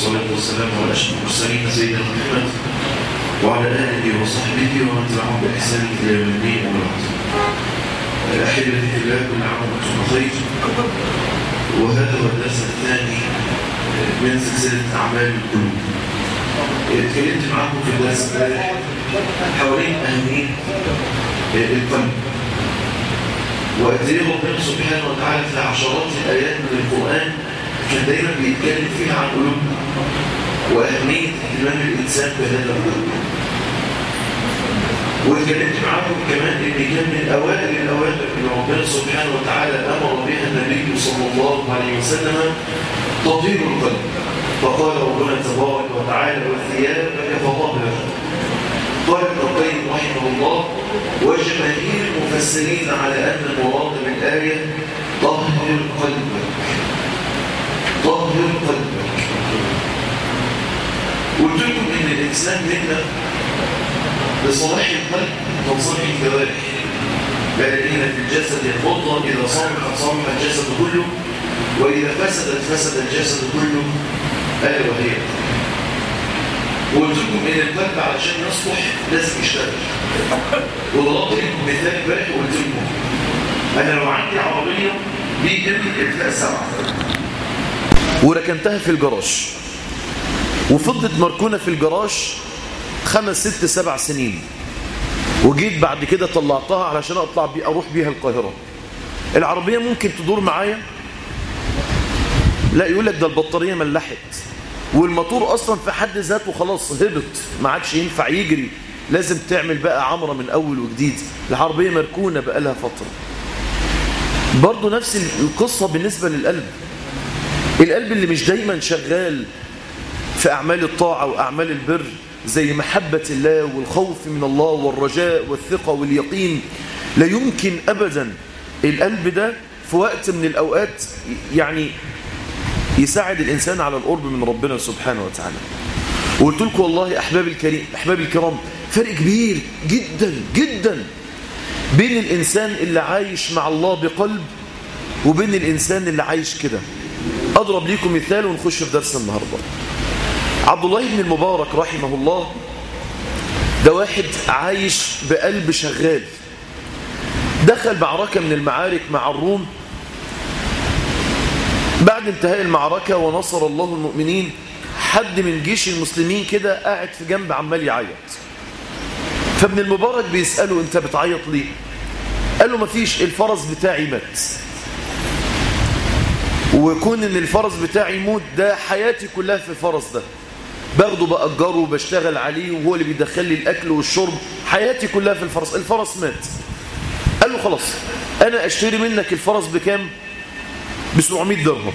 والصلاة والسلام على أشرف المرسلين سيدنا محمد وعلى آله وصحبه ومن تبعهم بإحسان إلى يوم الدين وبعد أحبتي في الله كل عام وأنتم بخير وهذا هو الدرس الثاني من سلسلة أعمال القلوب اتكلمت معكم في الدرس امبارح حوالين أهمية القلب وقد ايه ربنا سبحانه وتعالى في عشرات الآيات من القرآن كان دايما بيتكلم فيها عن قلوبنا وأهمية اهتمام الإنسان بهذا القلب واتكلمت معاكم كمان ان كان من اوائل الاوامر اللي ربنا سبحانه وتعالى امر بها النبي صلى الله عليه وسلم تطهير القلب فقال ربنا تبارك وتعالى وثيابك فطهر قال ابن القيم رحمه الله وجماهير المفسرين على ان المراد بالايه طهر قلبك طهر قلبك قلت لكم ان الانسان منا بصلاح القلب تنصلح الجوارح بل ان في الجسد الفضه اذا صلحت صلح الجسد كله واذا فسدت فسد الجسد كله الا وهي وقلت لكم ان القلب علشان يصلح لازم يشتغل وضربت لكم مثال امبارح وقلت لكم انا لو عندي عربيه دي ام اتلاقى سبعه وركنتها في الجراج وفضلت مركونة في الجراج خمس ست سبع سنين وجيت بعد كده طلعتها علشان اطلع بي اروح بيها القاهرة العربية ممكن تدور معايا لا يقول لك ده البطارية ملحت والموتور اصلا في حد ذاته خلاص هبط ما عادش ينفع يجري لازم تعمل بقى عمرة من اول وجديد العربية مركونة بقى لها فترة برضو نفس القصة بالنسبة للقلب القلب اللي مش دايما شغال في أعمال الطاعة وأعمال البر زي محبة الله والخوف من الله والرجاء والثقة واليقين لا يمكن أبدا القلب ده في وقت من الأوقات يعني يساعد الإنسان على القرب من ربنا سبحانه وتعالى وقلت لكم والله أحباب الكريم أحباب الكرام فرق كبير جدا جدا بين الإنسان اللي عايش مع الله بقلب وبين الإنسان اللي عايش كده أضرب لكم مثال ونخش في درس النهاردة عبد الله بن المبارك رحمه الله ده واحد عايش بقلب شغال دخل معركة من المعارك مع الروم بعد انتهاء المعركة ونصر الله المؤمنين حد من جيش المسلمين كده قاعد في جنب عمال يعيط فابن المبارك بيسأله انت بتعيط ليه قال له مفيش الفرس بتاعي مات وكون ان الفرس بتاعي يموت ده حياتي كلها في الفرس ده باخده بأجره وبشتغل عليه وهو اللي بيدخل لي الأكل والشرب حياتي كلها في الفرس الفرس مات قال له خلاص أنا أشتري منك الفرس بكام ب 700 درهم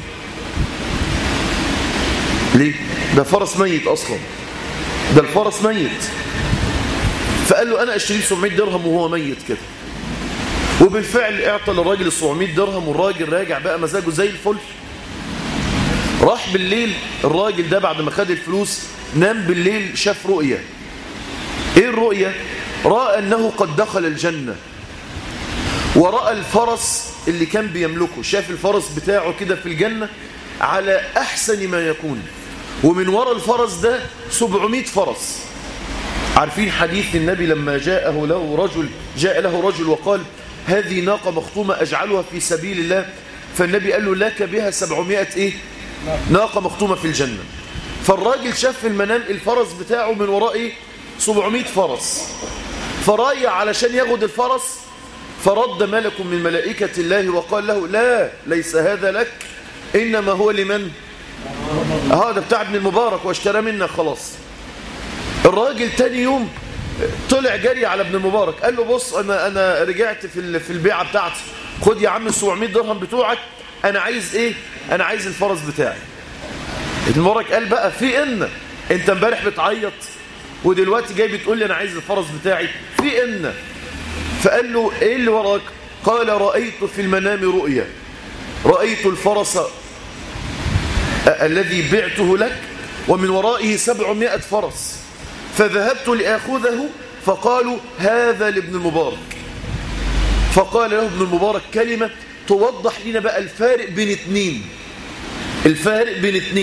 ليه ده فرس ميت أصلا ده الفرس ميت فقال له أنا أشتري ب 700 درهم وهو ميت كده وبالفعل اعطى للراجل ال 700 درهم والراجل راجع بقى مزاجه زي الفل راح بالليل الراجل ده بعد ما خد الفلوس نام بالليل شاف رؤية ايه الرؤية رأى انه قد دخل الجنة ورأى الفرس اللي كان بيملكه شاف الفرس بتاعه كده في الجنة على احسن ما يكون ومن وراء الفرس ده 700 فرس عارفين حديث النبي لما جاءه له رجل جاء له رجل وقال هذه ناقة مختومة أجعلها في سبيل الله فالنبي قال له لك بها 700 إيه ناقة مختومة في الجنة فالراجل شاف في المنام الفرس بتاعه من وراء إيه 700 فرس فرايع علشان ياخد الفرس فرد ملك من ملائكة الله وقال له لا ليس هذا لك إنما هو لمن هذا بتاع ابن المبارك واشترى منك خلاص الراجل تاني يوم طلع جري على ابن المبارك قال له بص انا انا رجعت في في البيعه بتاعتي خد يا عم ال 700 درهم بتوعك انا عايز ايه انا عايز الفرس بتاعي ابن المبارك قال بقى في ان انت امبارح بتعيط ودلوقتي جاي بتقول لي انا عايز الفرس بتاعي في ان فقال له ايه اللي وراك قال رايت في المنام رؤيا رايت الفرس الذي بعته لك ومن ورائه 700 فرس فذهبت لآخذه فقالوا هذا لابن المبارك فقال له ابن المبارك كلمة توضح لنا بقى الفارق بين اتنين الفارق بين اتنين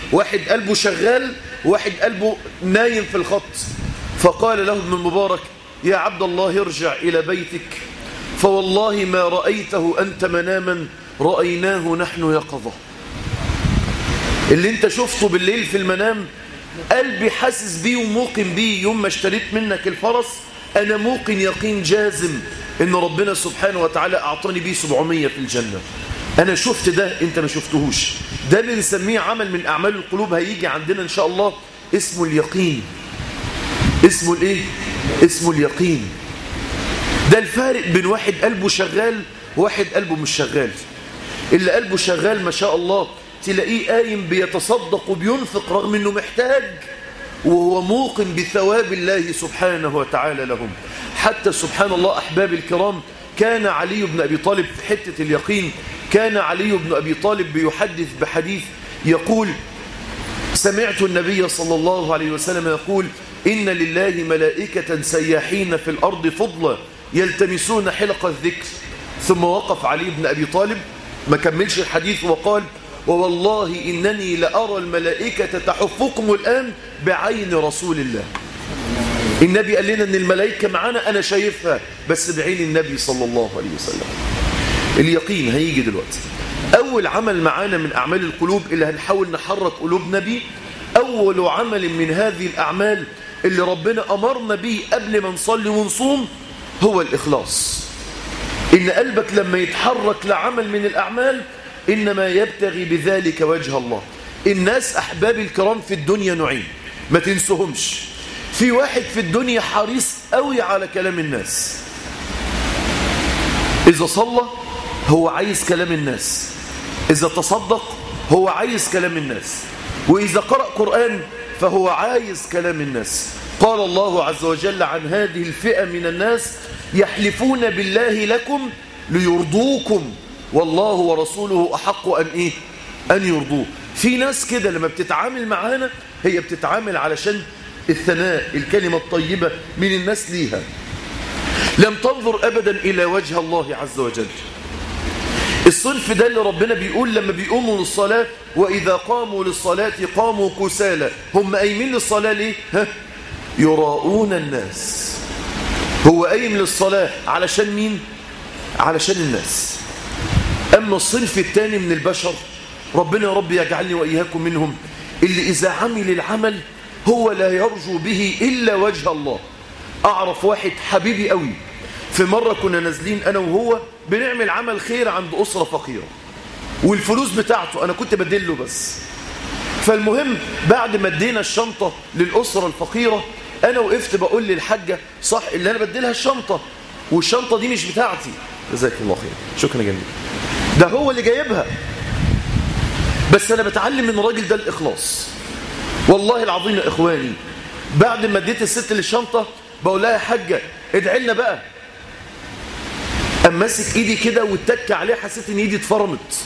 واحد قلبه شغال واحد قلبه نايم في الخط فقال له ابن المبارك يا عبد الله ارجع إلى بيتك فوالله ما رأيته أنت مناما رأيناه نحن يقظة اللي انت شفته بالليل في المنام قلبي حاسس بيه وموقن بيه يوم ما اشتريت منك الفرس أنا موقن يقين جازم إن ربنا سبحانه وتعالى أعطاني بيه 700 في الجنة أنا شفت ده أنت ما شفتهوش ده اللي نسميه عمل من أعمال القلوب هيجي عندنا إن شاء الله اسمه اليقين اسمه الإيه؟ اسمه اليقين ده الفارق بين واحد قلبه شغال وواحد قلبه مش شغال اللي قلبه شغال ما شاء الله تلاقيه قايم بيتصدق وبينفق رغم انه محتاج وهو موقن بثواب الله سبحانه وتعالى لهم حتى سبحان الله أحباب الكرام كان علي بن أبي طالب في حتة اليقين كان علي بن أبي طالب بيحدث بحديث يقول سمعت النبي صلى الله عليه وسلم يقول إن لله ملائكة سياحين في الأرض فضلا يلتمسون حلق الذكر ثم وقف علي بن أبي طالب ما كملش الحديث وقال ووالله إنني لأرى الملائكة تحفكم الآن بعين رسول الله النبي قال لنا أن الملائكة معانا أنا شايفها بس بعين النبي صلى الله عليه وسلم اليقين هيجي دلوقتي أول عمل معانا من أعمال القلوب اللي هنحاول نحرك قلوبنا بيه أول عمل من هذه الأعمال اللي ربنا أمرنا بيه قبل ما نصلي ونصوم هو الإخلاص إن قلبك لما يتحرك لعمل من الأعمال إنما يبتغي بذلك وجه الله الناس أحباب الكرام في الدنيا نوعين ما تنسهمش في واحد في الدنيا حريص قوي على كلام الناس إذا صلى هو عايز كلام الناس إذا تصدق هو عايز كلام الناس وإذا قرأ قرآن فهو عايز كلام الناس قال الله عز وجل عن هذه الفئة من الناس يحلفون بالله لكم ليرضوكم والله ورسوله أحق أن إيه أن يرضوه في ناس كده لما بتتعامل معانا هي بتتعامل علشان الثناء الكلمة الطيبة من الناس ليها لم تنظر أبدا إلى وجه الله عز وجل الصنف ده اللي ربنا بيقول لما بيقوموا للصلاة وإذا قاموا للصلاة قاموا كسالى هم قايمين للصلاة ليه؟ ها؟ يراؤون الناس هو قايم للصلاة علشان مين؟ علشان الناس أما الصنف الثاني من البشر ربنا يا رب يجعلني وإياكم منهم اللي إذا عمل العمل هو لا يرجو به إلا وجه الله أعرف واحد حبيبي قوي في مرة كنا نازلين أنا وهو بنعمل عمل خير عند أسرة فقيرة والفلوس بتاعته أنا كنت بدله بس فالمهم بعد ما ادينا الشنطة للأسرة الفقيرة أنا وقفت بقول للحاجة صح اللي أنا بديلها الشنطة والشنطة دي مش بتاعتي جزاك الله خير شكرا جميل ده هو اللي جايبها بس أنا بتعلم من الراجل ده الإخلاص والله العظيم يا إخواني بعد ما اديت الست للشنطة بقول لها يا حاجة ادعي لنا بقى أم ماسك إيدي كده واتك عليه حسيت إن إيدي اتفرمت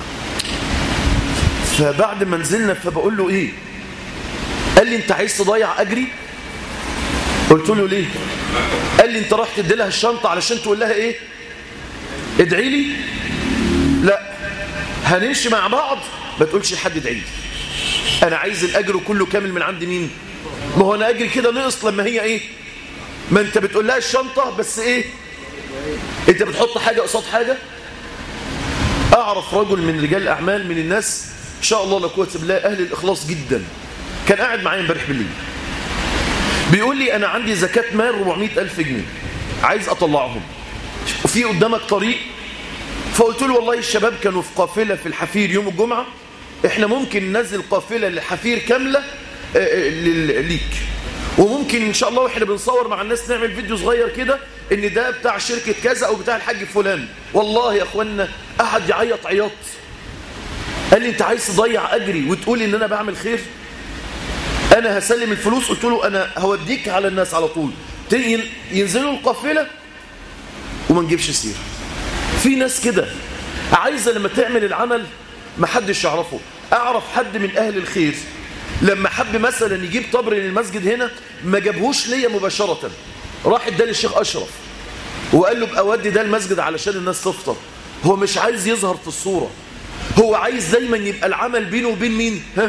فبعد ما نزلنا فبقول له إيه قال لي أنت عايز تضيع أجري قلت له ليه قال لي أنت راح تدي لها الشنطة علشان تقول لها إيه ادعي لي لا هنمشي مع بعض ما تقولش لحد ادعي لي أنا عايز الأجر كله كامل من عند مين ما هو أنا أجري كده نقص لما هي إيه ما أنت بتقول لها الشنطة بس إيه أنت بتحط حاجة قصاد حاجة أعرف رجل من رجال أعمال من الناس إن شاء الله لا قوه بالله أهل الإخلاص جدا كان قاعد معايا امبارح بالليل بيقول لي أنا عندي زكاة مال 400 ألف جنيه عايز أطلعهم وفي قدامك طريق فقلت له والله الشباب كانوا في قافلة في الحفير يوم الجمعة احنا ممكن ننزل قافلة لحفير كاملة ليك وممكن ان شاء الله واحنا بنصور مع الناس نعمل فيديو صغير كده ان ده بتاع شركة كذا او بتاع الحاج فلان والله يا اخوانا احد يعيط عياط قال لي انت عايز تضيع اجري وتقول ان انا بعمل خير انا هسلم الفلوس قلت له انا هوديك على الناس على طول ينزلوا القافلة وما نجيبش سيره في ناس كده عايزة لما تعمل العمل ما حدش يعرفه اعرف حد من اهل الخير لما حب مثلا يجيب طبر للمسجد هنا ما جابهوش ليا مباشرة راح اداه للشيخ اشرف وقال له بقى ودي ده المسجد علشان الناس تفطر هو مش عايز يظهر في الصورة هو عايز دايما يبقى العمل بينه وبين مين ها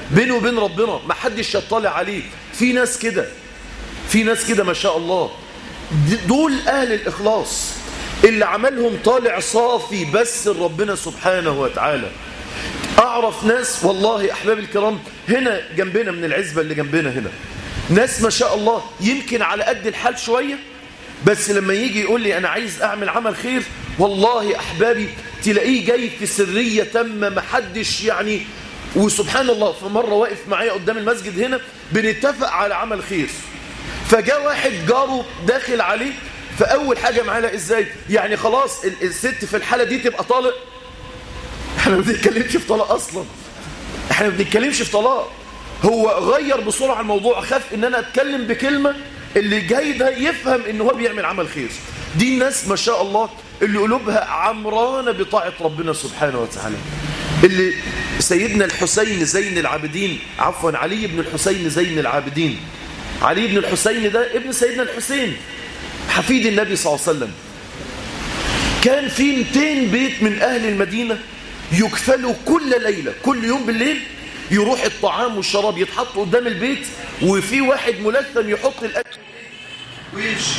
بينه وبين ربنا ما حدش يطلع عليه في ناس كده في ناس كده ما شاء الله دول أهل الإخلاص اللي عملهم طالع صافي بس لربنا سبحانه وتعالى أعرف ناس والله أحباب الكرام هنا جنبنا من العزبة اللي جنبنا هنا ناس ما شاء الله يمكن على قد الحال شوية بس لما يجي يقول لي أنا عايز أعمل عمل خير والله أحبابي تلاقيه جاي في سرية تامة محدش يعني وسبحان الله في مرة واقف معايا قدام المسجد هنا بنتفق على عمل خير فجاء واحد جاره داخل عليه فأول حاجة معانا إزاي يعني خلاص الست في الحالة دي تبقى طالق احنا ما بنتكلمش في طلاق أصلا احنا ما بنتكلمش في طلاق هو غير بسرعة الموضوع خاف ان انا اتكلم بكلمة اللي جاي ده يفهم ان هو بيعمل عمل خير دي الناس ما شاء الله اللي قلوبها عمرانة بطاعة ربنا سبحانه وتعالى اللي سيدنا الحسين زين العابدين عفوا علي بن الحسين زين العابدين علي بن الحسين ده ابن سيدنا الحسين حفيد النبي صلى الله عليه وسلم كان في 200 بيت من أهل المدينة يكفلوا كل ليلة كل يوم بالليل يروح الطعام والشراب يتحط قدام البيت وفي واحد ملثم يحط الأكل ويمشي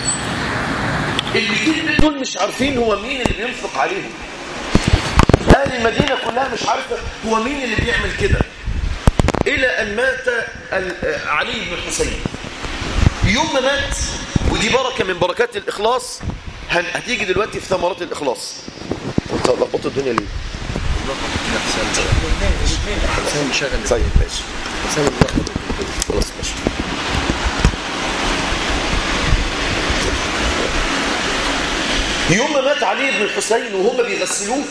اللي دول مش عارفين هو مين اللي بينفق عليهم أهل المدينة كلها مش عارفة هو مين اللي بيعمل كده إلى أن مات علي بن الحسين يوم ما مات ودي بركة من بركات الإخلاص هتيجي دلوقتي في ثمرات الإخلاص وانت لخبطت الدنيا ليه؟ حسام مشغل طيب ماشي حسام ملخبط خلاص ماشي يوم ما مات علي بن الحسين وهم بيغسلوه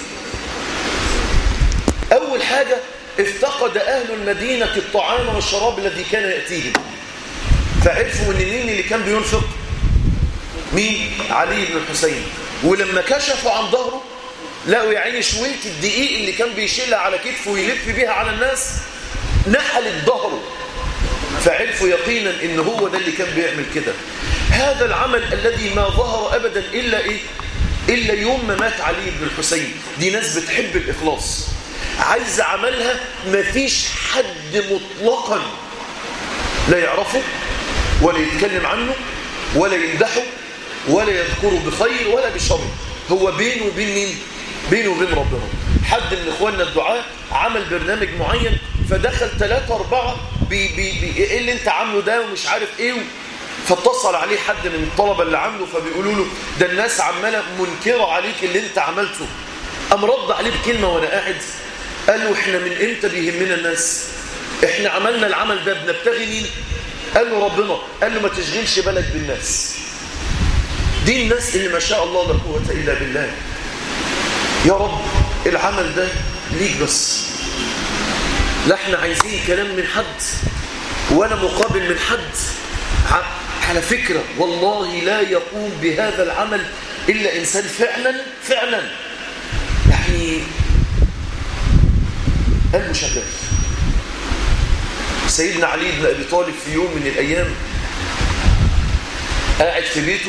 أول حاجة افتقد أهل المدينة الطعام والشراب الذي كان يأتيهم فعرفوا ان مين اللي كان بينفق مين علي بن الحسين ولما كشفوا عن ظهره لقوا يا عيني شوية الدقيق اللي كان بيشيلها على كتفه ويلف بيها على الناس نحلت ظهره فعرفوا يقينا ان هو ده اللي كان بيعمل كده هذا العمل الذي ما ظهر ابدا الا ايه الا يوم ما مات علي بن الحسين دي ناس بتحب الاخلاص عايز عملها مفيش حد مطلقا لا يعرفه ولا يتكلم عنه ولا يمدحه ولا يذكره بخير ولا بشر هو بينه وبين مين بينه وبين ربنا حد من اخواننا الدعاء عمل برنامج معين فدخل ثلاثة أربعة بي بي بي ايه اللي انت عامله ده ومش عارف ايه فاتصل عليه حد من الطلبة اللي عنده فبيقولوا له ده الناس عمالة منكرة عليك اللي انت عملته قام رد عليه بكلمة وانا قاعد قال له احنا من امتى بيهمنا الناس احنا عملنا العمل ده بنبتغي مين قال له ربنا قال له ما تشغلش بالك بالناس دي الناس اللي ما شاء الله لا قوه الا بالله يا رب العمل ده ليك بس لا احنا عايزين كلام من حد ولا مقابل من حد على فكرة والله لا يقوم بهذا العمل إلا إنسان فعلا فعلا يعني قلبه شغال سيدنا علي بن أبي طالب في يوم من الأيام قاعد في بيته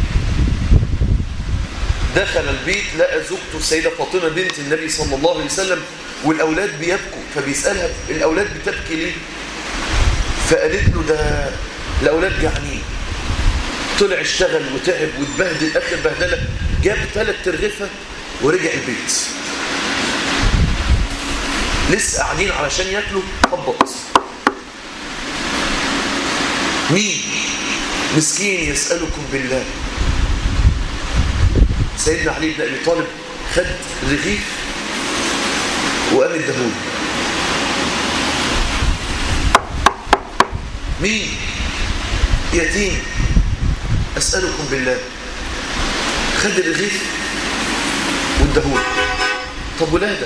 دخل البيت لقى زوجته السيدة فاطمة بنت النبي صلى الله عليه وسلم والأولاد بيبكوا فبيسألها الأولاد بتبكي ليه فقالت له ده الأولاد جعانين طلع اشتغل وتعب واتبهدل آخر بهدلة جاب ثلاث ترغفة ورجع البيت لسه قاعدين علشان ياكلوا خبط مين مسكين يسألكم بالله سيدنا علي بن أبي طالب خد رغيف وقام الدهون مين يتيم أسألكم بالله خد الرغيف والدهون طب ولادك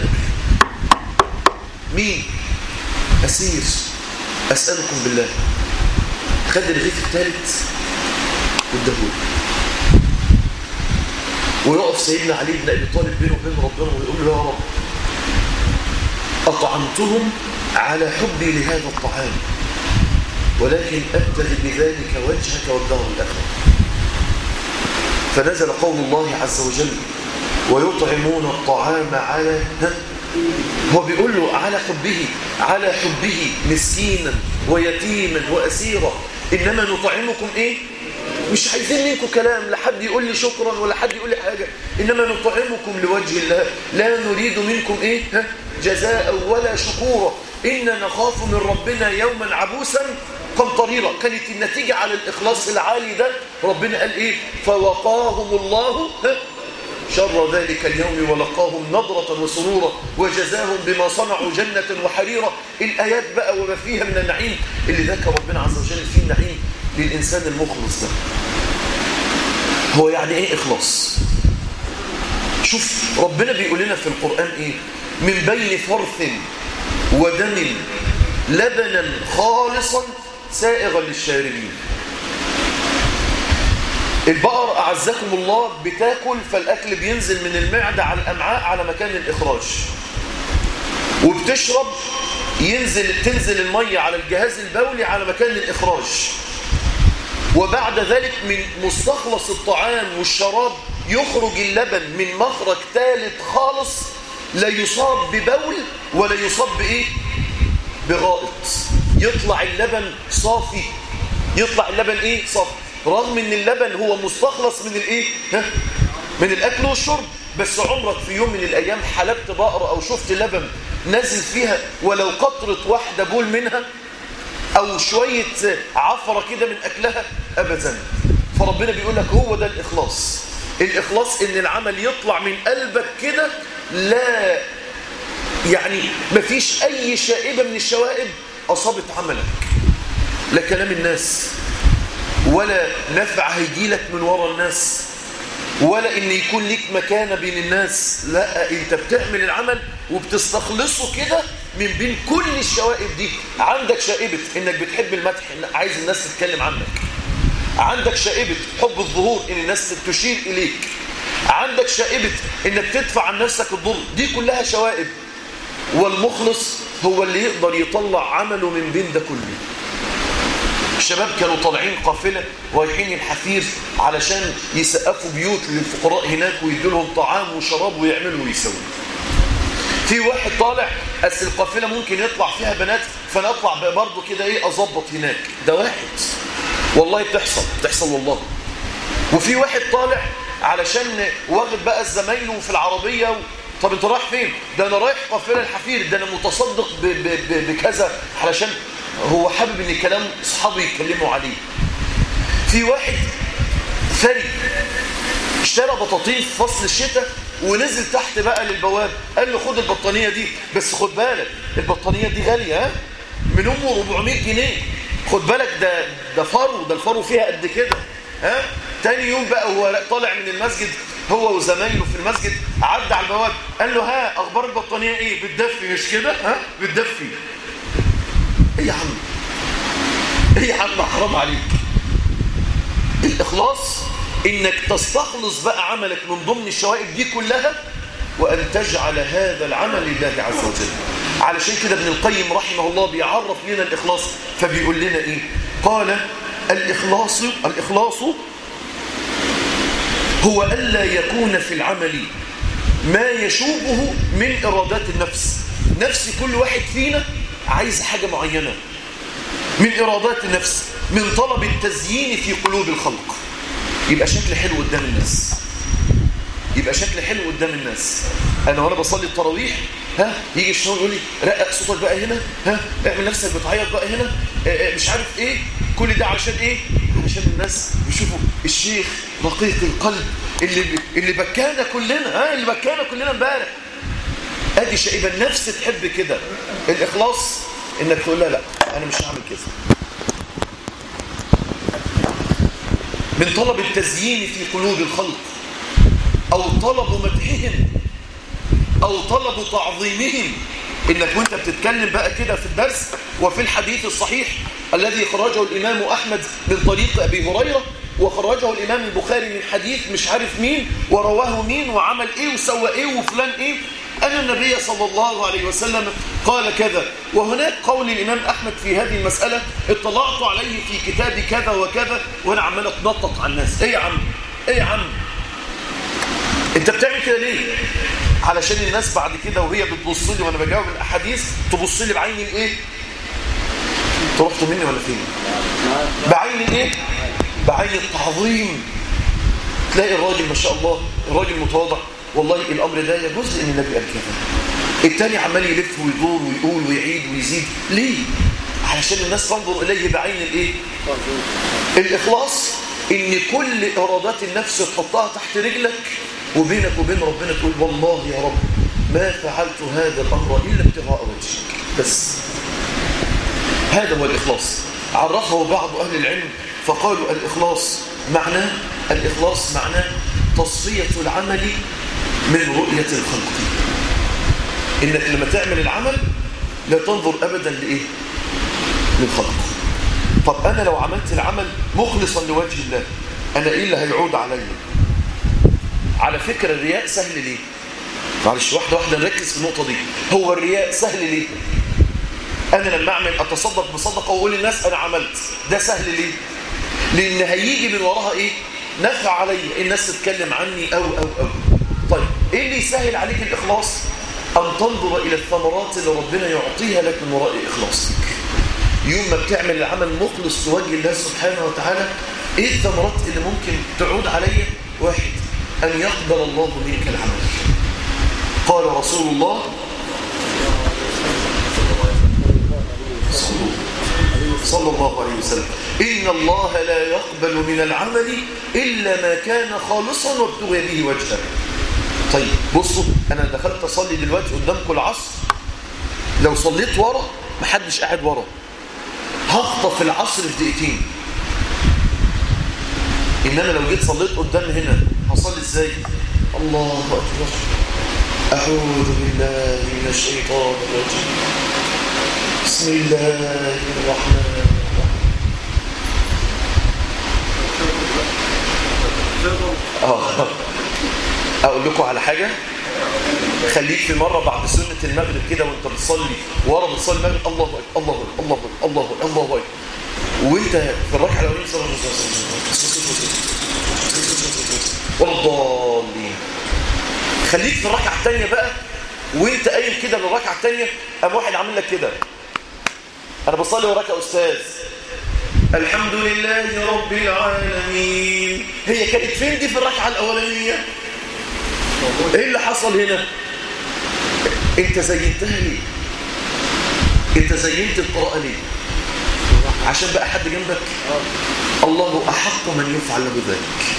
مين أسير أسألكم بالله خد الرغيف الثالث والدهون ويقف سيدنا علي بن أبي طالب بينه وبين ربنا ويقول له يا رب أطعمتهم على حبي لهذا الطعام ولكن أبتغي بذلك وجهك والدار الآخرة فنزل قول الله عز وجل ويطعمون الطعام على هو بيقول له على حبه على حبه مسكينا ويتيما وأسيرا إنما نطعمكم إيه مش عايزين منكم كلام لا حد يقول لي شكرا ولا حد يقول لي حاجة إنما نطعمكم لوجه الله لا نريد منكم إيه ها؟ جزاء ولا شكورا إنا نخاف من ربنا يوما عبوسا قمطريرا كانت النتيجة على الإخلاص العالي ده ربنا قال إيه فوقاهم الله ها؟ شر ذلك اليوم ولقاهم نضرة وسرورا وجزاهم بما صنعوا جنة وحريرا الآيات بقى وما فيها من النعيم اللي ذكر ربنا عز وجل فيه النعيم للإنسان المخلص ده هو يعني إيه إخلاص شوف ربنا بيقول لنا في القرآن إيه من بين فرث ودم لبنا خالصا سائغا للشاربين البقر أعزكم الله بتاكل فالأكل بينزل من المعدة على الأمعاء على مكان الإخراج وبتشرب ينزل تنزل المية على الجهاز البولي على مكان الإخراج وبعد ذلك من مستخلص الطعام والشراب يخرج اللبن من مخرج ثالث خالص لا يصاب ببول ولا يصاب بإيه؟ بغائط يطلع اللبن صافي يطلع اللبن إيه؟ صافي رغم ان اللبن هو مستخلص من الايه ها؟ من الاكل والشرب بس عمرك في يوم من الايام حلبت بقره او شفت لبن نازل فيها ولو قطره واحده بول منها او شويه عفره كده من اكلها ابدا فربنا بيقول لك هو ده الاخلاص الاخلاص ان العمل يطلع من قلبك كده لا يعني مفيش اي شائبه من الشوائب اصابت عملك لا كلام الناس ولا نفع هيجيلك من ورا الناس ولا ان يكون ليك مكانه بين الناس لا انت بتعمل العمل وبتستخلصه كده من بين كل الشوائب دي عندك شائبه انك بتحب المدح إن عايز الناس تتكلم عنك عندك شائبه حب الظهور ان الناس تشير اليك عندك شائبه انك تدفع عن نفسك الضر دي كلها شوائب والمخلص هو اللي يقدر يطلع عمله من بين ده كله الشباب كانوا طالعين قافلة رايحين الحفير علشان يسقفوا بيوت للفقراء هناك ويدوا لهم طعام وشراب ويعملوا ويسووا في واحد طالع أس القافلة ممكن يطلع فيها بنات فانا اطلع برضه كده ايه اظبط هناك ده واحد والله بتحصل بتحصل والله وفي واحد طالع علشان واخد بقى زمايله في العربية و... طب انت رايح فين ده انا رايح قافله الحفير ده انا متصدق ب... ب... ب... بكذا علشان هو حابب ان كلام اصحابه يتكلموا عليه في واحد ثري اشترى بطاطين في فصل الشتاء ونزل تحت بقى للبواب قال له خد البطانيه دي بس خد بالك البطانيه دي غاليه ها من امه 400 جنيه خد بالك ده ده فرو ده الفرو فيها قد كده ها تاني يوم بقى هو طالع من المسجد هو وزمايله في المسجد عدى على البواب قال له ها اخبار البطانيه ايه بتدفي مش كده ها بتدفي ايه يا عم ايه يا عم حرام عليك الاخلاص انك تستخلص بقى عملك من ضمن الشوائب دي كلها وان تجعل هذا العمل لله عز وجل علشان كده ابن القيم رحمه الله بيعرف لنا الاخلاص فبيقول لنا ايه قال الاخلاص الاخلاص هو الا يكون في العمل ما يشوبه من ارادات النفس نفس كل واحد فينا عايز حاجة معينة من إرادات النفس من طلب التزيين في قلوب الخلق يبقى شكل حلو قدام الناس يبقى شكل حلو قدام الناس أنا وأنا بصلي التراويح ها يجي الشيطان يقول لي رقق صوتك بقى هنا ها اعمل نفسك بتعيط بقى هنا اه مش عارف ايه كل ده علشان ايه علشان الناس يشوفوا الشيخ رقيق القلب اللي اللي بكانا كلنا ها اللي بكانا كلنا امبارح ادي شيء النفس تحب كده الاخلاص انك تقول لا لا انا مش هعمل كده من طلب التزيين في قلوب الخلق او طلب مدحهم او طلب تعظيمهم انك وانت بتتكلم بقى كده في الدرس وفي الحديث الصحيح الذي خرجه الامام احمد من طريق ابي هريره وخرجه الامام البخاري من حديث مش عارف مين ورواه مين وعمل ايه وسوى ايه وفلان ايه أن النبي صلى الله عليه وسلم قال كذا وهناك قول الإمام أحمد في هذه المسألة اطلعت عليه في كتاب كذا وكذا وأنا عمال أتنطط على الناس إيه يا عم إيه يا عم أنت بتعمل كده ليه علشان الناس بعد كده وهي بتبص لي وانا بجاوب الاحاديث تبص لي بعين الايه رحتوا مني ولا فين بعين الايه بعين التعظيم تلاقي الراجل ما شاء الله الراجل متواضع والله الامر ده يجوز ان النبي قال كده التاني عمال يلف ويدور ويقول ويعيد ويزيد ليه علشان الناس تنظر اليه بعين الايه الاخلاص ان كل ارادات النفس تحطها تحت رجلك وبينك وبين ربنا تقول والله يا رب ما فعلت هذا الامر الا ابتغاء وجهك بس هذا هو الاخلاص عرفه بعض اهل العلم فقالوا الاخلاص معناه الاخلاص معناه تصفيه العمل من رؤيه الخلق انك لما تعمل العمل لا تنظر ابدا لايه للخلق طب انا لو عملت العمل مخلصا لوجه الله انا ايه اللي هيعود عليا على فكره الرياء سهل ليه معلش واحده واحده نركز في النقطه دي هو الرياء سهل ليه انا لما اعمل اتصدق بصدقه واقول للناس انا عملت ده سهل ليه لان هيجي من وراها ايه نفع علي الناس تتكلم عني او او او طيب ايه اللي يسهل عليك الاخلاص ان تنظر الى الثمرات اللي ربنا يعطيها لك من وراء اخلاصك يوم ما بتعمل العمل مخلص لوجه الله سبحانه وتعالى ايه الثمرات اللي ممكن تعود عليا واحد ان يقبل الله منك العمل قال رسول الله صلى الله عليه وسلم إن الله لا يقبل من العمل إلا ما كان خالصا وابتغي به وجهه طيب بصوا أنا دخلت أصلي دلوقتي قدامكم العصر لو صليت ورا محدش قاعد ورا هخطف العصر في دقيقتين إنما لو جيت صليت قدام هنا هصلي إزاي الله أكبر أعوذ بالله من الشيطان الرجيم بسم الله الرحمن الرحيم أقول لكم على حاجة خليك في مرة بعد سنة المغرب كده وانت بتصلي ورا بتصلي المغرب الله أكبر الله أكبر الله أكبر الله أكبر الله أكبر وانت في الركعة الأولانية صلى الله عليه وسلم والضالين خليك في الركعة الثانية بقى وانت قايم كده للركعة الثانية قام واحد عامل لك كده انا بصلي وراك يا استاذ الحمد لله رب العالمين هي كانت فين دي في الركعة الأولانية ايه اللي حصل هنا انت زينتها ليه انت زينت القراءة ليه عشان بقى حد جنبك الله أحق من يفعل بذلك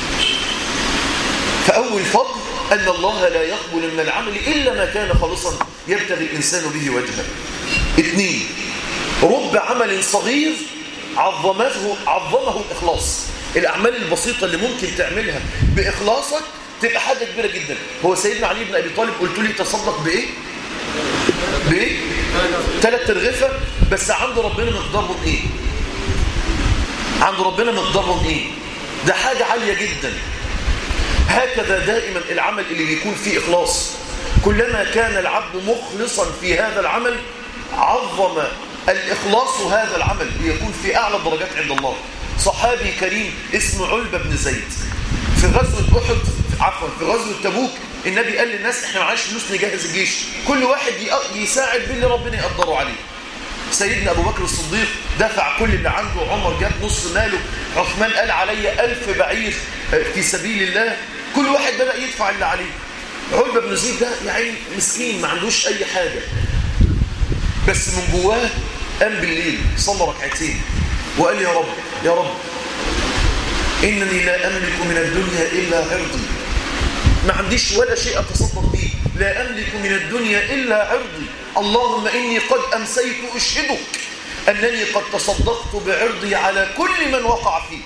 فأول فضل أن الله لا يقبل من العمل إلا ما كان خالصا يبتغي الإنسان به وجهه اثنين رب عمل صغير عظمته عظمه الإخلاص الأعمال البسيطة اللي ممكن تعملها بإخلاصك تبقى حاجة كبيرة جدا هو سيدنا علي بن أبي طالب قلت لي تصدق بإيه؟ بإيه؟ ثلاث ترغفة بس عند ربنا مقدارهم إيه؟ عند ربنا مقدارهم إيه؟ ده حاجة عالية جدا هكذا دائما العمل اللي بيكون فيه إخلاص كلما كان العبد مخلصا في هذا العمل عظم الإخلاص هذا العمل ليكون في أعلى الدرجات عند الله صحابي كريم اسمه علبة بن زيد في غزوة أحد عفوا في غزوة تبوك النبي قال للناس احنا معاش فلوس نجهز الجيش كل واحد يساعد باللي ربنا يقدره عليه سيدنا أبو بكر الصديق دفع كل اللي عنده عمر جاب نص ماله عثمان قال علي ألف بعير في سبيل الله كل واحد بدأ يدفع اللي عليه علبة بن زيد ده يعني مسكين ما عندوش أي حاجة بس من جواه قام بالليل صلى ركعتين وقال يا رب يا رب إنني لا أملك من الدنيا إلا عرضي ما عنديش ولا شيء أتصدق به لا أملك من الدنيا إلا عرضي اللهم إني قد أمسيت أشهدك أنني قد تصدقت بعرضي على كل من وقع فيه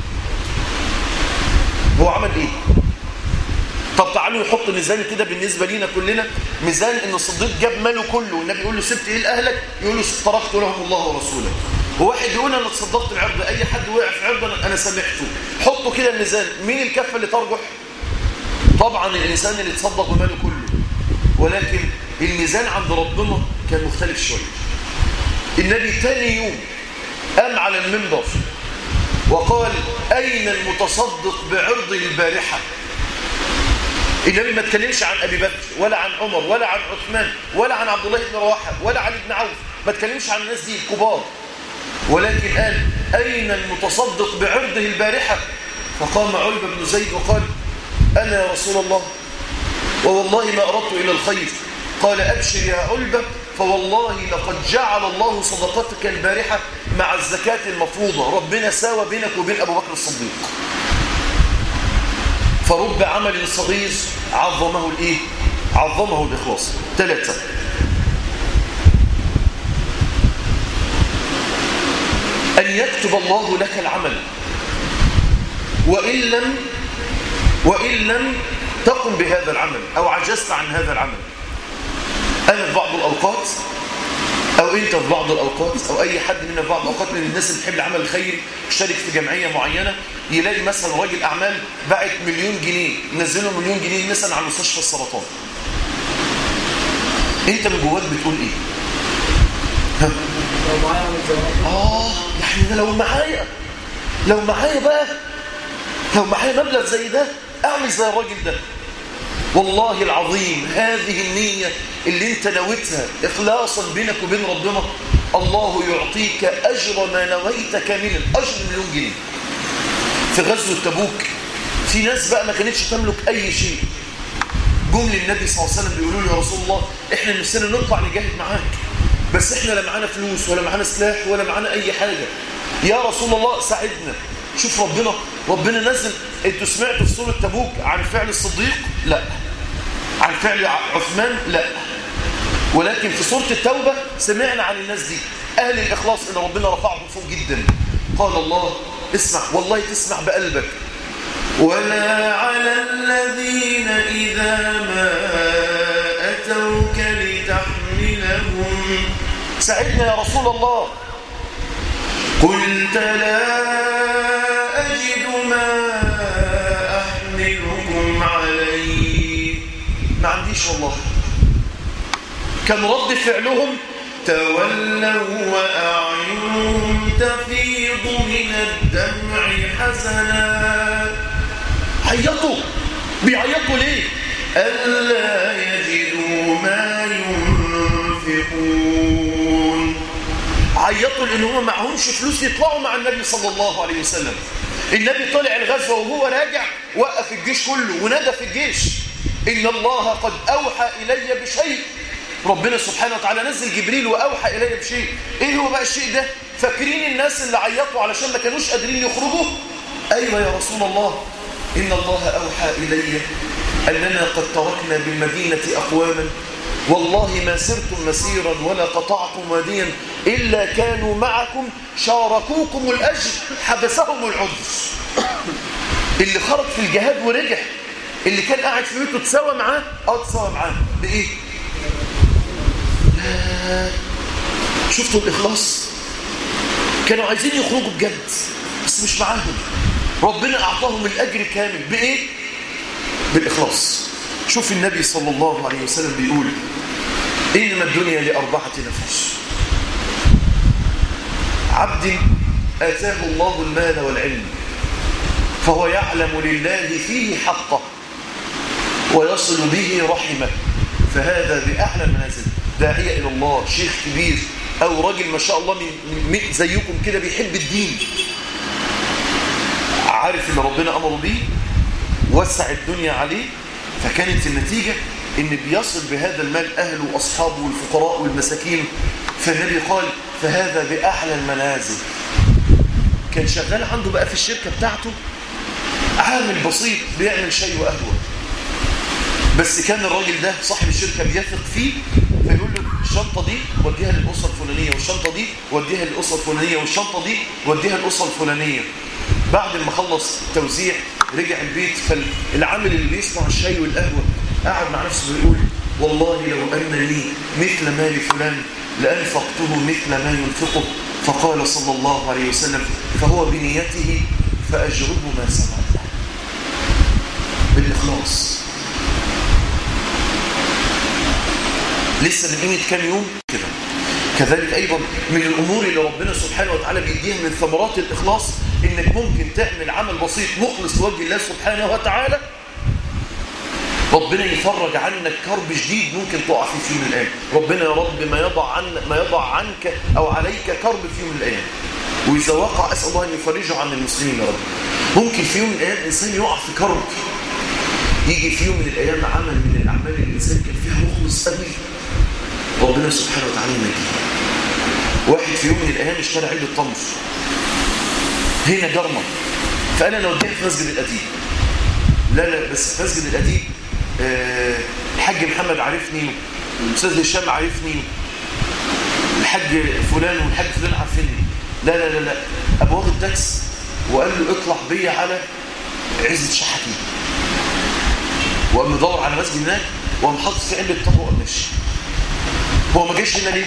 هو عمل إيه؟ طب تعالوا نحط ميزان كده بالنسبة لينا كلنا ميزان إن الصديق جاب ماله كله والنبي يقول له سبت إيه لأهلك يقول له تركت لهم الله ورسوله وواحد يقول أنا تصدقت بعرض أي حد وقع في عرض أنا سامحته حطوا كده الميزان مين الكفة اللي ترجح طبعا الإنسان اللي تصدق بماله كله ولكن الميزان عند ربنا كان مختلف شوية النبي تاني يوم قام على المنبر وقال أين المتصدق بعرضه البارحة النبي ما اتكلمش عن ابي بكر ولا عن عمر ولا عن عثمان ولا عن عبد الله بن رواحه ولا علي بن عوف ما اتكلمش عن الناس دي الكبار ولكن قال اين المتصدق بعرضه البارحه فقام علبه بن زيد وقال انا يا رسول الله ووالله ما اردت الى الخير قال ابشر يا علبه فوالله لقد جعل الله صدقتك البارحه مع الزكاه المفروضه ربنا ساوى بينك وبين ابو بكر الصديق فرب عمل صغير عظمه الايه عظمه الاخلاص ثلاثه ان يكتب الله لك العمل وان لم وان لم تقم بهذا العمل او عجزت عن هذا العمل انا في بعض الاوقات او انت في بعض الاوقات او اي حد منا في بعض الاوقات من الناس اللي بتحب العمل الخيري يشترك في جمعيه معينه يلاقي مثلا راجل اعمال باعت مليون جنيه نزله مليون جنيه مثلا على مستشفى السرطان انت من جواك بتقول ايه ها لو معايا عامل زي ما اه يعني ده لو معايا لو معايا بقى لو معايا مبلغ زي ده اعمل زي الراجل ده والله العظيم هذه النية اللي انت نويتها اخلاصا بينك وبين ربنا الله يعطيك اجر ما نويت كاملا اجر مليون جنيه في غزوة تبوك في ناس بقى ما كانتش تملك اي شيء جم للنبي صلى الله عليه وسلم بيقولوا له يا رسول الله احنا نفسنا نطلع نجاهد معاك بس احنا لا معانا فلوس ولا معانا سلاح ولا معانا اي حاجة يا رسول الله ساعدنا شوف ربنا ربنا نزل انتوا سمعتوا في سورة تبوك عن فعل الصديق لا عن فعل عثمان لا ولكن في سورة التوبة سمعنا عن الناس دي أهل الإخلاص إن ربنا رفعهم فوق جدا قال الله اسمع والله تسمع بقلبك ولا على الذين إذا ما أتوك لتحملهم ساعدنا يا رسول الله قلت لا أجد ما أحملكم عليه ما عنديش والله كان رد فعلهم تولوا وأعينهم تفيض من الدمع حزنا عيطوا بيعيطوا ليه ألا يجدوا ما ينفقون عيطوا لأن هم معهمش فلوس يطلعوا مع النبي صلى الله عليه وسلم النبي طلع الغزوة وهو راجع وقف الجيش كله ونادى في الجيش إن الله قد أوحى إلي بشيء ربنا سبحانه وتعالى نزل جبريل وأوحى إلي بشيء إيه هو بقى الشيء ده فاكرين الناس اللي عيطوا علشان ما كانوش قادرين يخرجوا أيوة يا رسول الله إن الله أوحى إلي أننا قد تركنا بالمدينة أقواما والله ما سرتم مسيرا ولا قطعتم واديا إلا كانوا معكم شاركوكم الأجر حبسهم العذر اللي خرج في الجهاد ورجع اللي كان قاعد في بيته تساوى معاه اه تساوى معاه بايه لا شفتوا الاخلاص كانوا عايزين يخرجوا بجد بس مش معاهم ربنا اعطاهم الاجر كامل بايه بالاخلاص شوف النبي صلى الله عليه وسلم بيقول انما الدنيا لاربعه نفس عبد اتاه الله المال والعلم فهو يعلم لله فيه حقه ويصل به رحمه فهذا بأعلى المنازل داعية إلى الله شيخ كبير أو راجل ما شاء الله من من زيكم كده بيحب الدين عارف إن ربنا أمره بيه وسع الدنيا عليه فكانت النتيجة إن بيصل بهذا المال أهله وأصحابه والفقراء والمساكين فالنبي قال فهذا بأعلى المنازل كان شغال عنده بقى في الشركة بتاعته عامل بسيط بيعمل شاي وقهوة بس كان الراجل ده صاحب الشركة بيثق فيه فيقول له الشنطة دي وديها للأسرة الفلانية والشنطة دي وديها للأسرة الفلانية والشنطة دي وديها للأسرة الفلانية بعد ما خلص توزيع رجع البيت فالعامل اللي بيصنع الشاي والقهوة قاعد مع نفسه بيقول والله لو أن لي مثل مال فلان لأنفقته مثل ما ينفقه فقال صلى الله عليه وسلم فهو بنيته فأجره ما سمع له بالإخلاص لسه من قيمة كام يوم كده كذلك أيضا من الأمور اللي ربنا سبحانه وتعالى بيديها من ثمرات الإخلاص إنك ممكن تعمل عمل بسيط مخلص لوجه الله سبحانه وتعالى ربنا يفرج عنك كرب شديد ممكن تقع فيه في يوم من الايام ربنا يا رب ما يضع عن ما يضع عنك او عليك كرب في يوم من الايام واذا وقع اسال الله ان يفرجه عن المسلمين يا رب ممكن في يوم من الايام الانسان يقع في كرب يجي في يوم من الايام عمل من الاعمال اللي الانسان كان فيها مخلص قوي ربنا سبحانه وتعالى ينجيه واحد في يوم من الايام اشترى علبه تمر هنا جرمه فقال انا اوديها في مسجد الاديب لا لا بس في مسجد الاديب آه، الحاج محمد عارفني الاستاذ هشام عارفني الحاج فلان والحاج فلان عارفيني لا لا لا لا ابو واخد تاكس وقال له اطلع بيا على عزة شحاتين وقام مدور على مسجد هناك وقام حاطط في علبه تمر وقام ماشي هو ما جاش هنا ليه؟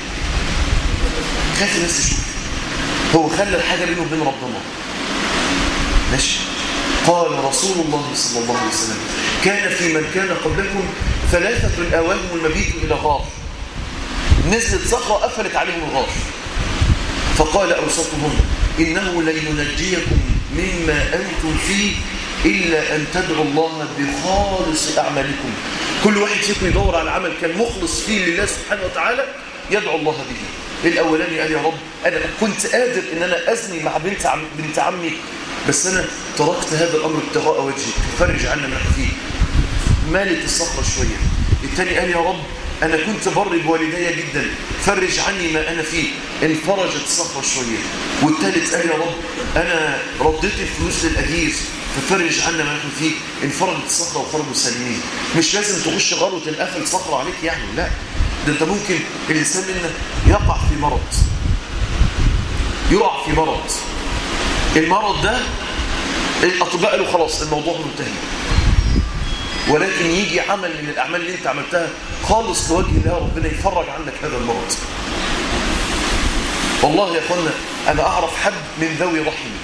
خاف الناس تشوف هو خلى الحاجه بينه وبين ربنا ماشي قال رسول الله صلى الله عليه وسلم كان في من كان قبلكم ثلاثة أواهم المبيت إلى غار نزلت صخرة قفلت عليهم الغار فقال أوسطهم إنه لن ينجيكم مما أنتم فيه إلا أن تدعوا الله بخالص أعمالكم كل واحد فيكم يدور على عمل كان مخلص فيه لله سبحانه وتعالى يدعو الله به الأولاني قال يا رب أنا كنت قادر إن أنا أزني مع بنت, عم بنت عمي بس أنا تركت هذا الأمر ابتغاء وجهك فرج عنا ما فيه مالت الصخرة شوية التاني قال يا رب أنا كنت بر بوالدي جدا فرج عني ما أنا فيه انفرجت الصخرة شوية والتالت قال يا رب أنا رديت الفلوس للأجير ففرج عنا ما نحن فيه انفرجت الصخرة وخرجوا سالمين مش لازم تخش غار وتنقفل صخرة عليك يعني لا ده انت ممكن الإنسان منا يقع في مرض يقع في مرض المرض ده الأطباء قالوا خلاص الموضوع منتهي ولكن يجي عمل من الأعمال اللي انت عملتها خالص لوجه الله ربنا يفرج عنك هذا المرض والله يا اخوانا أنا أعرف حد من ذوي رحمي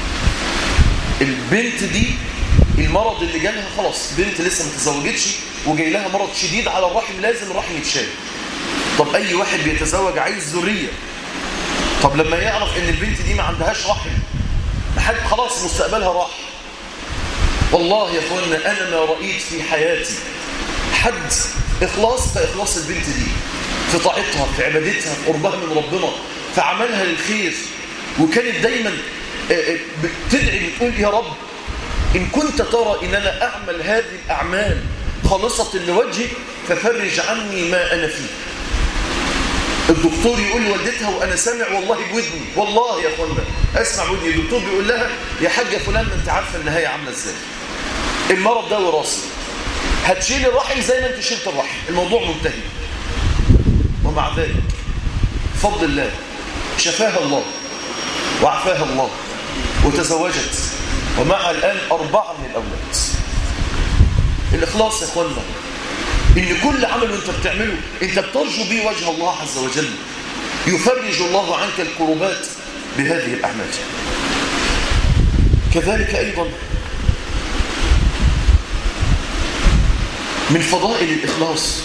البنت دي المرض اللي جالها خلاص بنت لسه ما تزوجتش وجاي لها مرض شديد على الرحم لازم الرحم يتشال طب أي واحد بيتزوج عايز ذرية طب لما يعرف ان البنت دي ما عندهاش رحم حد خلاص مستقبلها راح والله يا اخوانا انا ما رايت في حياتي حد اخلاص كاخلاص البنت دي في طاعتها في عبادتها في قربها من ربنا في عملها للخير وكانت دايما بتدعي بتقول يا رب ان كنت ترى ان انا اعمل هذه الاعمال خالصة لوجهك ففرج عني ما انا فيه الدكتور يقول لوالدتها وانا سامع والله بودني والله يا اخوانا اسمع بودني الدكتور بيقول لها يا حاجه فلان ما انت عارفه النهايه عامله ازاي المرض ده وراثي هتشيل الرحم زي ما انت شلت الرحم الموضوع منتهي ومع ذلك بفضل الله شفاها الله وعفاها الله وتزوجت ومعها الان اربعه من الاولاد الاخلاص يا اخوانا ان كل عمل انت بتعمله انت بترجو به وجه الله عز وجل يفرج الله عنك الكروبات بهذه الاعمال كذلك ايضا من فضائل الاخلاص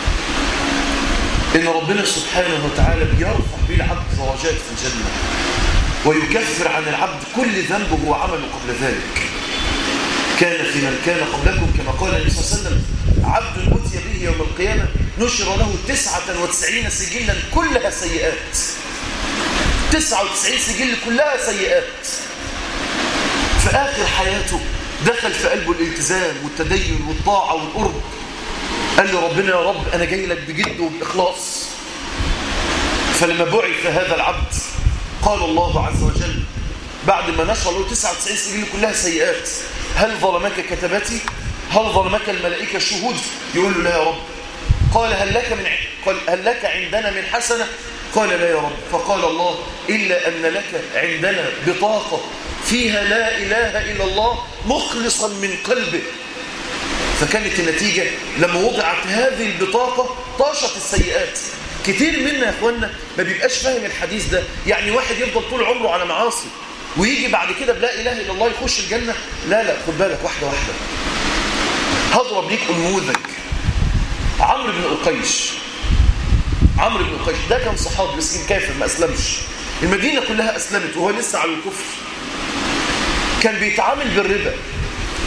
ان ربنا سبحانه وتعالى بيرفع به العبد درجات في الجنه ويكفر عن العبد كل ذنب هو عمله قبل ذلك كان في من كان قبلكم كما قال النبي صلى الله عليه وسلم عبد أتي به يوم القيامة نشر له تسعة وتسعين سجلا كلها سيئات تسعة وتسعين سجل كلها سيئات في آخر حياته دخل في قلبه الالتزام والتدين والطاعة والقرب قال له ربنا يا رب أنا جاي لك بجد وبإخلاص فلما بعث هذا العبد قال الله عز وجل بعد ما نشر له 99 سجل كلها سيئات هل ظلمك كتبتي هل ظلمك الملائكة الشهود يقول له لا يا رب قال هل لك من قال هل لك عندنا من حسنة قال لا يا رب فقال الله إلا أن لك عندنا بطاقة فيها لا إله إلا الله مخلصا من قلبه فكانت النتيجة لما وضعت هذه البطاقة طاشت السيئات كتير منا يا اخوانا ما بيبقاش فاهم الحديث ده يعني واحد يفضل طول عمره على معاصي ويجي بعد كده بلا اله الا الله يخش الجنه لا لا خد بالك واحده واحده هضرب ليك نموذج عمرو بن أقيش عمرو بن أقيش ده كان صحابي بس كان كافر ما أسلمش المدينة كلها أسلمت وهو لسه على الكفر كان بيتعامل بالربا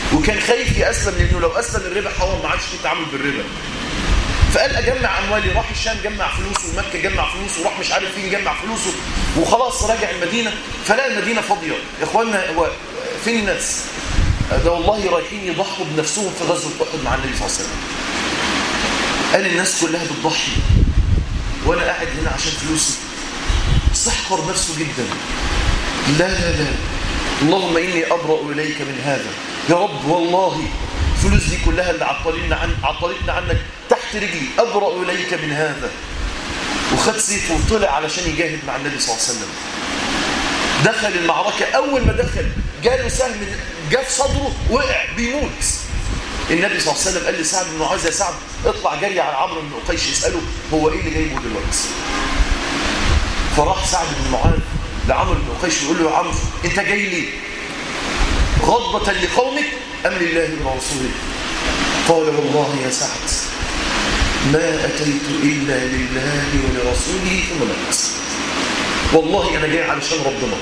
وكان خايف يأسلم لأنه لو أسلم الربا حرام ما عادش في تعامل بالربا فقال أجمع أموالي راح الشام جمع فلوسه ومكة جمع فلوسه وراح مش عارف فين جمع فلوسه وخلاص راجع المدينة فلقى المدينة فاضية يا إخوانا هو فين الناس ده والله رايحين يضحوا بنفسهم في غزوة أحد مع النبي صلى الله عليه وسلم قال الناس كلها بتضحي وأنا قاعد هنا عشان فلوسي استحقر نفسه جدا لا لا لا اللهم إني أبرأ إليك من هذا يا رب والله فلوس دي كلها اللي عطلتنا عن عطلتنا عنك تحت رجلي أبرأ إليك من هذا وخد سيفه وطلع علشان يجاهد مع النبي صلى الله عليه وسلم دخل المعركة أول ما دخل جاله سهم جاء في صدره وقع بيموت النبي صلى الله عليه وسلم قال لسعد بن معاذ يا سعد اطلع جري على عمرو بن قيش يسأله هو ايه اللي جايبه دلوقتي فراح سعد بن معاذ لعمرو بن قيش يقول له يا عمرو انت جاي ليه غضبة لقومك أم لله ورسوله قال والله يا سعد ما أتيت إلا لله ولرسوله ثم مات والله أنا جاي علشان ربنا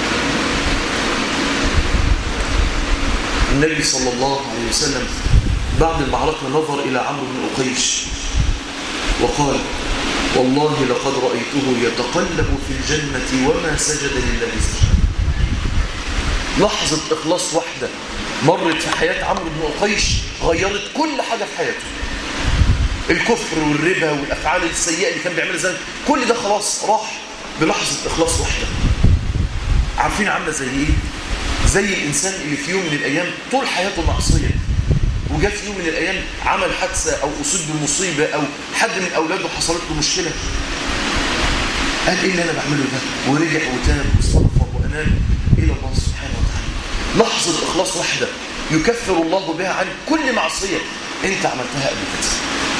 النبي صلى الله عليه وسلم بعد المعركة نظر إلى عمرو بن أقيش وقال والله لقد رأيته يتقلب في الجنة وما سجد لله سجد لحظة إخلاص واحدة مرت في حياة عمرو بن أقيش غيرت كل حاجة في حياته الكفر والربا والأفعال السيئة اللي كان بيعملها زمان كل ده خلاص راح بلحظة إخلاص واحدة عارفين عاملة زي إيه؟ زي الإنسان اللي في يوم من الأيام طول حياته معصية وجاء في يوم من الأيام عمل حادثة أو أصيب بمصيبة أو حد من أولاده حصلت له مشكلة قال إيه اللي أنا بعمله ده ورجع وتاب واستغفر وأناب إلى الله سبحانه وتعالى لحظة إخلاص واحدة يكفر الله بها عن كل معصية أنت عملتها قبل كده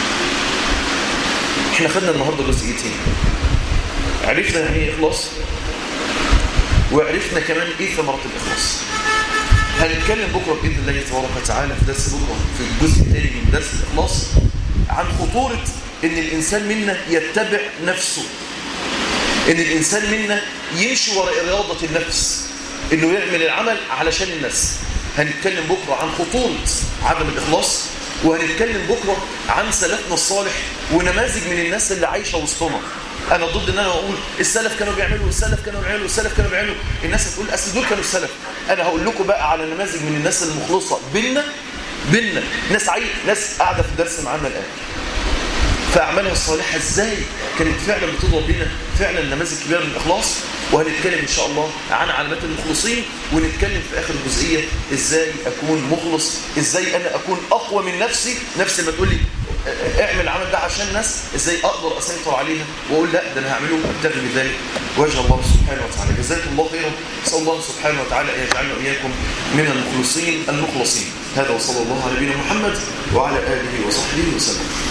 احنا خدنا النهاردة جزئيتين عرفنا يعني ايه إخلاص وعرفنا كمان ايه ثمرة الإخلاص هنتكلم بكرة بإذن الله تبارك وتعالى في درس بكرة في الجزء الثاني من درس الإخلاص عن خطورة إن الإنسان منا يتبع نفسه إن الإنسان منا يمشي وراء رياضة النفس إنه يعمل العمل علشان الناس هنتكلم بكرة عن خطورة عدم الإخلاص وهنتكلم بكرة عن سلفنا الصالح ونماذج من الناس اللي عايشة وسطنا انا ضد ان انا اقول السلف كانوا بيعملوا السلف كانوا بيعملوا السلف كانوا بيعملوا الناس هتقول اصل دول كانوا السلف انا هقول لكم بقى على نماذج من الناس المخلصه بينا بينا ناس عاي ناس قاعده في الدرس معانا الان فاعمالها الصالحه ازاي كانت فعلا بتضرب بينا فعلا نماذج كبيره من الاخلاص وهنتكلم ان شاء الله عن علامات المخلصين ونتكلم في اخر الجزئيه ازاي اكون مخلص ازاي انا اكون اقوى من نفسي نفسي لما تقول لي اعمل العمل ده عشان الناس ازاي اقدر اسيطر عليها واقول لا ده انا هعمله ابتغي بذلك وجه الله سبحانه وتعالى جزاكم الله خيرا اسال الله سبحانه وتعالى ان يجعلنا واياكم من المخلصين المخلصين هذا وصلى الله على نبينا محمد وعلى اله وصحبه وسلم